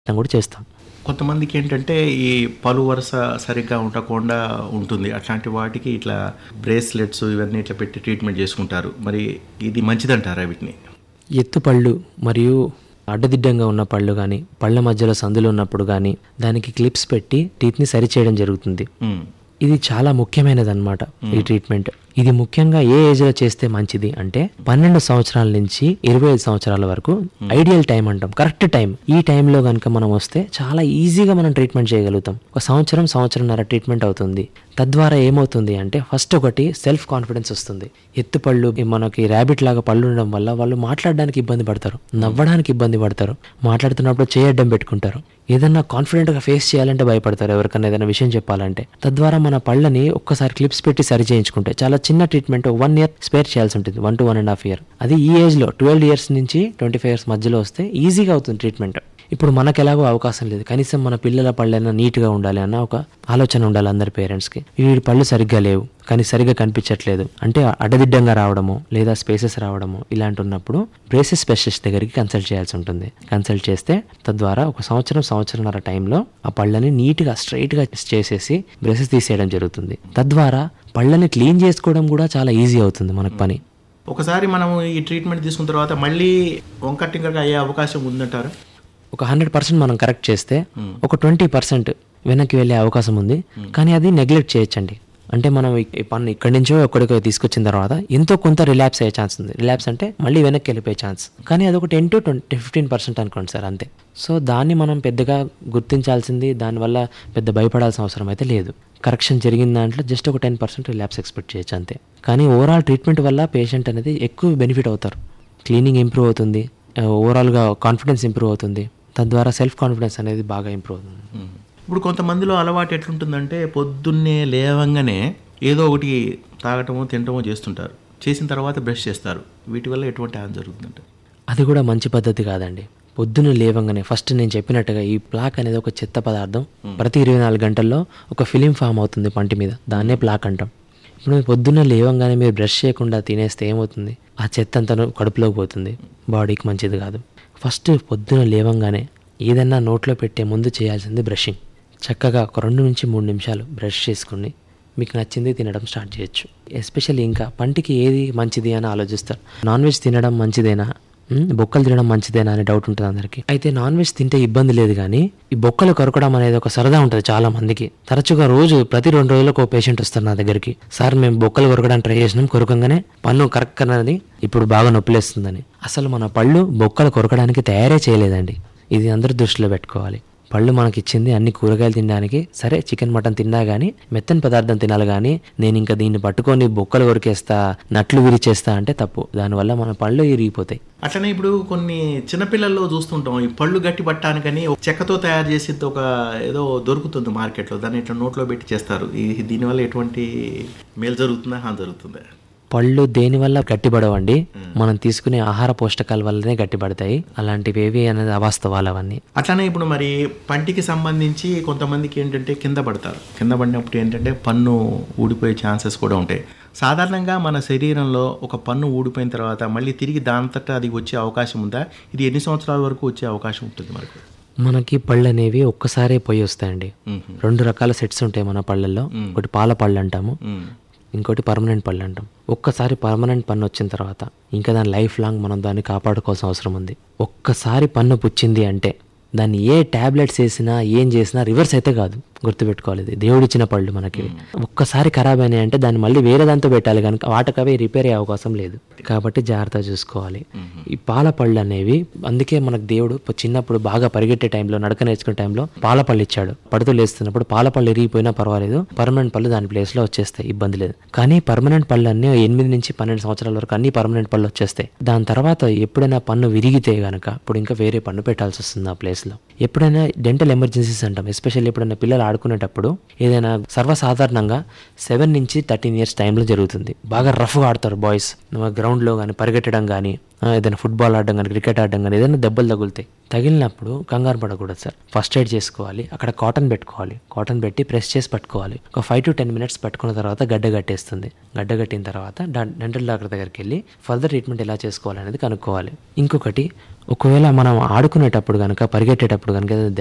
ప్రయత్నం కూడా చేస్తాం కొంతమందికి ఏంటంటే ఈ పలు వరుస సరిగ్గా ఉండకుండా ఉంటుంది అట్లాంటి వాటికి ఇట్లా బ్రేస్లెట్స్ ఇవన్నీ ఇట్లా పెట్టి ట్రీట్మెంట్ చేసుకుంటారు మరి ఇది మంచిదంటారా వీటిని ఎత్తు పళ్ళు మరియు అడ్డదిడ్డంగా ఉన్న పళ్ళు కానీ పళ్ళ మధ్యలో సందులు ఉన్నప్పుడు కానీ దానికి క్లిప్స్ పెట్టి టీత్ని సరిచేయడం జరుగుతుంది ఉమ్, ఇది చాలా ముఖ్యమైనది అనమాట ఈ ట్రీట్మెంట్ ఇది ముఖ్యంగా ఏ ఏజ్ లో చేస్తే మంచిది అంటే పన్నెండు సంవత్సరాల నుంచి ఇరవై ఐదు సంవత్సరాల వరకు ఐడియల్ టైం అంటాం కరెక్ట్ టైం ఈ టైంలో కనుక మనం వస్తే చాలా ఈజీగా మనం ట్రీట్మెంట్ చేయగలుగుతాం ఒక సంవత్సరం సంవత్సరంన్నర ట్రీట్మెంట్ అవుతుంది తద్వారా ఏమవుతుంది అంటే ఫస్ట్ ఒకటి సెల్ఫ్ కాన్ఫిడెన్స్ వస్తుంది ఎత్తుపళ్ళు ఈ మనకి ర్యాబిట్ లాగా పళ్ళు ఉండడం వల్ల వాళ్ళు మాట్లాడడానికి ఇబ్బంది పడతారు నవ్వడానికి ఇబ్బంది పడతారు మాట్లాడుతున్నప్పుడు చేయడ్డం పెట్టుకుంటారు ఏదన్నా కాన్ఫిడెంట్గా ఫేస్ చేయాలంటే భయపడతారు ఎవరికైనా ఏదైనా విషయం చెప్పాలంటే తద్వారా మన పళ్ళని ఒక్కసారి క్లిప్స్ పెట్టి సరి చేయించుకుంటే చాలా చిన్న ట్రీట్మెంట్ వన్ ఇయర్ స్పేర్ చేయాల్సి ఉంటుంది one to one and half year అది ఈ ఏజ్లో ట్వెల్వ్ ఇయర్స్ నుంచి ట్వంటీ ఫైవ్ ఇయర్స్ మధ్యలో వస్తే ఈజీగా అవుతుంది ట్రీట్మెంట్ ఇప్పుడు మనకు ఎలాగో అవకాశం లేదు కనీసం మన పిల్లల పళ్ళైనా నీట్గా ఉండాలి అన్న ఒక ఆలోచన ఉండాలి అందరి పేరెంట్స్కి వీడి పళ్ళు సరిగ్గా లేవు కానీ సరిగ్గా కనిపించట్లేదు అంటే అడ్డదిడ్డంగా రావడము లేదా స్పేసెస్ రావడము ఇలాంటి ఉన్నప్పుడు బ్రేసెస్ స్పెషలిస్ట్ దగ్గరికి కన్సల్ట్ చేయాల్సి ఉంటుంది కన్సల్ట్ చేస్తే తద్వారా ఒక సంవత్సరం సంవత్సరంన్నర టైంలో ఆ పళ్ళని నీట్గా స్ట్రైట్గా చేసేసి బ్రేసెస్ తీసేయడం జరుగుతుంది తద్వారా పళ్ళని క్లీన్ చేసుకోవడం కూడా చాలా ఈజీ అవుతుంది మనకు పని ఒకసారి మనం ఈ ట్రీట్మెంట్ తీసుకున్న తర్వాత మళ్ళీ వంకటింకరగా అయ్యే అవకాశం ఉందంటారా ఒక హండ్రెడ్ పర్సెంట్ మనం కరెక్ట్ చేస్తే ఒక ట్వంటీ పర్సెంట్ వెనక్కి వెళ్ళే అవకాశం ఉంది కానీ అది నెగ్లెక్ట్ చేయొచ్చండి అంటే మనం ఈ- ఈ పన్ను ఇక్కడి నుంచో ఎక్కడికో తీసుకొచ్చిన తర్వాత ఎంతో కొంత రిలాప్స్ అయ్యే ఛాన్స్ ఉంది రిలాప్స్ అంటే మళ్ళీ వెనక్కి వెళ్ళిపోయే ఛాన్స్ కానీ అది ఒక ten to twenty fifteen percent అనుకోండి సార్ అంతే సో దాన్ని మనం పెద్దగా గుర్తించాల్సింది దానివల్ల పెద్ద భయపడాల్సిన అవసరం అయితే లేదు కరెక్షన్ జరిగిన దాంట్లో జస్ట్ ఒక టెన్ పర్సెంట్ రిలాప్స్ ఎక్స్పెక్ట్ చేయొచ్చు అంతే కానీ ఓవరాల్ ట్రీట్మెంట్ వల్ల పేషెంట్ అనేది ఎక్కువ బెనిఫిట్ అవుతారు క్లీనింగ్ ఇంప్రూవ్ అవుతుంది ఓవరాల్గా కాన్ఫిడెన్స్ ఇంప్రూవ్ అవుతుంది తద్వారా సెల్ఫ్ కాన్ఫిడెన్స్ అనేది బాగా ఇంప్రూవ్ అవుతుంది ఉమ్. ఇప్పుడు కొంతమందిలో అలవాటు ఎట్లుంటుందంటే పొద్దున్నే లేవంగానే ఏదో ఒకటి తాగటమో తినటమో చేస్తుంటారు చేసిన తర్వాత బ్రష్ చేస్తారు వీటి వల్ల ఎటువంటి హాని జరుగుతుందంటే అది కూడా మంచి పద్ధతి కాదండి పొద్దున్న లేవంగానే ఫస్ట్ నేను చెప్పినట్టుగా ఈ ప్లాక్ అనేది ఒక చెత్త పదార్థం ప్రతి ఇరవై నాలుగు గంటల్లో ఒక ఫిలిం ఫామ్ అవుతుంది పంటి మీద దాన్నే ప్లాక్ అంటాం ఇప్పుడు మీరు పొద్దున్న లేవంగానే మీరు బ్రష్ చేయకుండా తినేస్తే ఏమవుతుంది ఆ చెత్త అంతా కడుపులోకి పోతుంది బాడీకి మంచిది కాదు ఫస్ట్ పొద్దున లేవంగానే ఏదన్నా నోట్లో పెట్టే ముందు చేయాల్సింది బ్రషింగ్ చక్కగా ఒక రెండు నుంచి మూడు నిమిషాలు బ్రష్ చేసుకుని మీకు నచ్చింది తినడం స్టార్ట్ చేయొచ్చు ఎస్పెషల్లీ ఇంకా పంటికి ఏది మంచిది అని ఆలోచిస్తారు నాన్ వెజ్ తినడం మంచిదేనా మ్, బొక్కలు తినడం మంచిదేనా అనే డౌట్ ఉంటుంది అందరికి అయితే నాన్ వెజ్ తింటే ఇబ్బంది లేదు కానీ ఈ బొక్కలు కొరకడం అనేది ఒక సరదా ఉంటుంది చాలా మందికి తరచుగా రోజు ప్రతి రెండు రోజులకు ఒక పేషెంట్ వస్తారు నా దగ్గరికి సార్ మేము బొక్కలు కొరకడానికి ట్రై చేసినాం కొరకంగానే పన్ను కరెక్ట్ అనేది ఇప్పుడు బాగా నొప్పిలేస్తుందని అసలు మన పళ్ళు బొక్కలు కొరకడానికి తయారే చేయలేదండి ఇది అందరూ దృష్టిలో పెట్టుకోవాలి పళ్ళు మనకి ఇచ్చింది అన్ని కూరగాయలు తినడానికి సరే చికెన్ మటన్ తిన్నా కానీ మెత్తని పదార్థం తినాలి కానీ నేను ఇంకా దీన్ని పట్టుకొని బొక్కలు కొరికేస్తా నట్లు విరిచేస్తా అంటే తప్పు దానివల్ల మన పళ్ళు ఇరిగిపోతాయి అట్లనే ఇప్పుడు కొన్ని చిన్నపిల్లల్లో చూస్తుంటాం ఈ పళ్ళు గట్టి పట్టడానికని ఒక చెక్కతో తయారు చేసి ఒక ఏదో దొరుకుతుంది మార్కెట్లో దాన్ని ఇట్లా నోట్లో పెట్టి చేస్తారు ఈ దీనివల్ల ఎటువంటి మేలు జరుగుతుందా హాని జరుగుతుందా పళ్ళు దేనివల్ల గట్టిపడవండి మనం తీసుకునే ఆహార పోషకాల వల్లనే గట్టిపడతాయి అలాంటివి ఏవి అనేది అవాస్తవాలు అవన్నీ అట్లానే ఇప్పుడు మరి పంటికి సంబంధించి కొంతమందికి ఏంటంటే కింద పడతారు కింద పడినప్పుడు ఏంటంటే పన్ను ఊడిపోయే ఛాన్సెస్ కూడా ఉంటాయి సాధారణంగా మన శరీరంలో ఒక పన్ను ఊడిపోయిన తర్వాత మళ్ళీ తిరిగి దానంతటా అది వచ్చే అవకాశం ఉందా ఇది ఎన్ని సంవత్సరాల వరకు వచ్చే అవకాశం ఉంటుంది మనకు మనకి పళ్ళు అనేవి ఒక్కసారే పొయ్యి వస్తాయండి మ్మ్. రెండు రకాల సెట్స్ ఉంటాయి మన పళ్ళల్లో ఒకటి పాల పళ్ళు అంటాము మ్మ్. ఇంకోటి పర్మనెంట్ పళ్ళు అంటాం ఒక్కసారి పర్మనెంట్ పన్ను వచ్చిన తర్వాత ఇంకా దాని లైఫ్ లాంగ్ మనం దాన్ని కాపాడుకోవాల్సిన అవసరం ఉంది ఒక్కసారి పన్ను పుచ్చింది అంటే దాన్ని ఏ టాబ్లెట్స్ వేసినా ఏం చేసినా రివర్స్ అయితే కాదు గుర్తుపెట్టుకోవాలి ఇది దేవుడిచ్చిన పళ్ళు మనకి ఒక్కసారి ఖరాబ్ అయినాయి అంటే దాన్ని మళ్ళీ వేరే దాంతో పెట్టాలి కనుక వాటికవే రిపేర్ అయ్యే అవకాశం లేదు కాబట్టి జాగ్రత్త చూసుకోవాలి ఈ పాల పళ్ళు అనేవి అందుకే మనకు దేవుడు ప- చిన్నప్పుడు బాగా పరిగెట్టే టైంలో నడక నేర్చుకునే టైంలో పాల పళ్ళు ఇచ్చాడు పడుతూ లేస్తున్నప్పుడు పాల పళ్ళు ఇరిగిపోయినా పర్వాలేదు పర్మనెంట్ పళ్ళు దాని ప్లేస్ లో వచ్చేస్తాయి ఇబ్బంది లేదు కానీ పర్మనెంట్ పళ్ళు అన్ని ఎనిమిది నుంచి పన్నెండు సంవత్సరాల వరకు అన్ని పర్మనెంట్ పళ్ళు వచ్చేస్తాయి దాని తర్వాత ఎప్పుడైనా పన్ను విరిగితే గనక ఇప్పుడు ఇంకా వేరే పన్ను పెట్టాల్సి వస్తుంది ఆ ప్లేస్ లో ఎప్పుడైనా డెంటల్ ఎమర్జెన్సీస్ అంటాం ఎస్పెషల్లీ ఎప్పుడైనా పిల్లలు ఆడుకునేటప్పుడు ఏదైనా సర్వసాధారణంగా సెవెన్ నుంచి థర్టీన్ ఇయర్స్ టైంలో జరుగుతుంది బాగా రఫ్గా ఆడతారు బాయ్స్ గ్రౌండ్లో కానీ పరిగెట్టడం కానీ ఏదైనా ఫుట్బాల్ ఆడడం కానీ క్రికెట్ ఆడడం కానీ ఏదైనా దెబ్బలు తగులుతాయి తగిలినప్పుడు కంగారు పడకూడదు సార్ ఫస్ట్ ఎయిడ్ చేసుకోవాలి అక్కడ కాటన్ పెట్టుకోవాలి కాటన్ పెట్టి ప్రెస్ చేసి పట్టుకోవాలి ఒక ఫైవ్ టు టెన్ మినిట్స్ పట్టుకున్న తర్వాత గడ్డ కట్టేస్తుంది గడ్డ కట్టిన తర్వాత డెంటల్ డాక్టర్ దగ్గరికి వెళ్ళి ఫర్దర్ ట్రీట్మెంట్ ఎలా చేసుకోవాలి అనేది కనుక్కోవాలి ఇంకొకటి ఒకవేళ మనం ఆడుకునేటప్పుడు కనుక పరిగెట్టేటప్పుడు కనుక